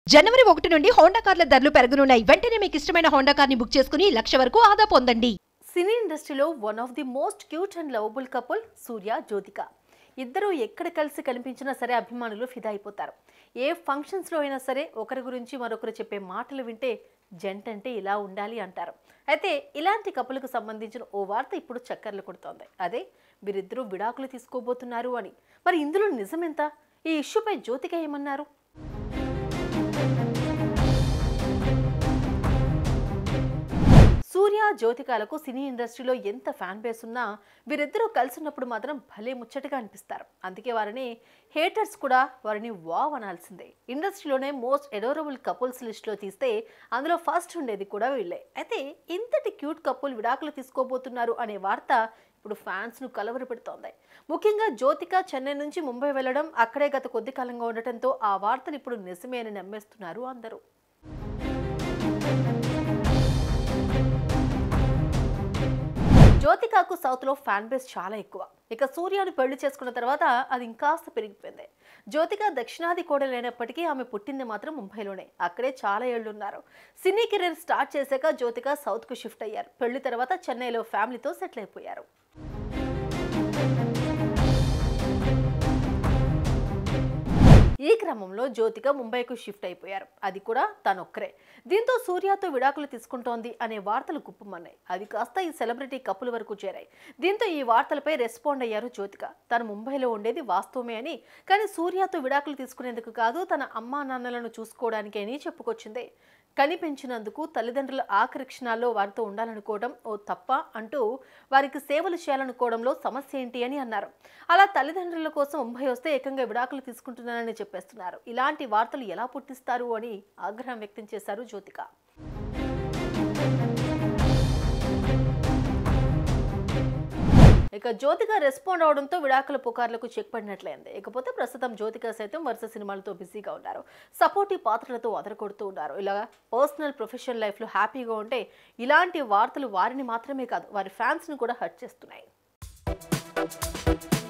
జనవరి ఒకటి నుండి హోండా కార్ల ధరలు పెరగనున్నాయి వెంటనే మీకు ఇష్టమైన హోండా కార్ని బుక్ చేసుకుని లక్ష వరకు ఆదా పొందండి సినీ ఇండస్ట్రీలో one of the most cute and lovable couple Surya Jyothika ఇద్దరు ఎక్కడ కలిసి కనిపించినా సరే అభిమానులు ఫిదా అయిపోతారు ఏ ఫంక్షన్స్లో అయినా సరే ఒకరి గురించి మరొకరు చెప్పే మాటలు వింటే జంట అంటే ఇలా ఉండాలి అంటారు అయితే ఇలాంటి కపుల్కు సంబంధించిన ఓ వార్త ఇప్పుడు చక్కర్లు కొడుతోంది అదే వీరిద్దరూ విడాకులు తీసుకోబోతున్నారు అని మరి ఇందులో నిజమెంత ఈ ఇష్యూపై జ్యోతిక ఏమన్నారు సూర్య జ్యోతికాలకు సినీ ఇండస్ట్రీలో ఎంత ఫ్యాన్ బేస్ ఉన్నా వీరిద్దరూ కలిసినప్పుడు మాత్రం భలే ముచ్చటగా అనిపిస్తారు అందుకే వారిని హేటర్స్ కూడా వారిని వావ్ అనాల్సిందే ఇండస్ట్రీలోనే మోస్ట్ ఎడోరబుల్ కపుల్స్ లిస్ట్లో తీస్తే అందులో ఫస్ట్ ఉండేది కూడా వీళ్ళే అయితే ఇంతటి క్యూట్ కపుల్ విడాకులు తీసుకోబోతున్నారు అనే వార్త ఇప్పుడు ఫ్యాన్స్ను కలవర పెడుతోంది ముఖ్యంగా జ్యోతిక చెన్నై నుంచి ముంబై వెళ్ళడం అక్కడే గత కొద్ది కాలంగా ఉండటంతో ఆ వార్తను ఇప్పుడు నిజమే అని నమ్మేస్తున్నారు అందరూ జ్యోతికాకు సౌత్లో ఫ్యాన్ బేస్ చాలా ఎక్కువ ఇక సూర్యను పెళ్లి చేసుకున్న తర్వాత అది ఇంకాస్త పెరిగిపోయింది జ్యోతిక దక్షిణాది కోడలైనప్పటికీ ఆమె పుట్టింది మాత్రం ముంబైలోనే అక్కడే చాలా ఏళ్లున్నారు సినీ కెరీర్ స్టార్ట్ చేశాక జ్యోతిక సౌత్కు షిఫ్ట్ అయ్యారు పెళ్లి తర్వాత చెన్నైలో ఫ్యామిలీతో సెటిల్ అయిపోయారు ఈ క్రమంలో జ్యోతిక ముంబైకు షిఫ్ట్ అయిపోయారు అది కూడా తనొక్కరే దీంతో సూర్యతో విడాకులు తీసుకుంటోంది అనే వార్తలు గుప్పమన్నాయి అది కాస్త ఈ సెలబ్రిటీ కప్పుల వరకు చేరాయి దీంతో ఈ వార్తలపై రెస్పాండ్ అయ్యారు జ్యోతిక తను ముంబైలో ఉండేది వాస్తవమే అని కానీ సూర్యతో విడాకులు తీసుకునేందుకు కాదు తన అమ్మా నాన్నలను చూసుకోవడానికి అని చెప్పుకొచ్చింది కనిపించినందుకు తల్లిదండ్రుల ఆఖరి క్షణాల్లో వారితో ఉండాలనుకోవడం ఓ తప్ప అంటూ వారికి సేవలు చేయాలనుకోవడంలో సమస్య ఏంటి అని అన్నారు అలా తల్లిదండ్రుల కోసం ముంబై వస్తే ఏకంగా విడాకులు తీసుకుంటున్నానని చెప్పేస్తున్నారు ఇలాంటి వార్తలు ఎలా పుట్టిస్తారు అని ఆగ్రహం వ్యక్తం చేశారు జ్యోతిక ఇక జ్యోతిక రెస్పాండ్ అవడంతో విడాకుల పుకార్లకు చెక్ పడినట్లయింది ఇకపోతే ప్రస్తుతం జ్యోతిక సైతం వరుస సినిమాలతో బిజీగా ఉన్నారు సపోర్టివ్ పాత్రలతో అదరకొడుతూ ఉన్నారు ఇలా పర్సనల్ ప్రొఫెషనల్ లైఫ్లో హ్యాపీగా ఉంటే ఇలాంటి వార్తలు వారిని మాత్రమే కాదు వారి ఫ్యాన్స్ని కూడా హర్ట్ చేస్తున్నాయి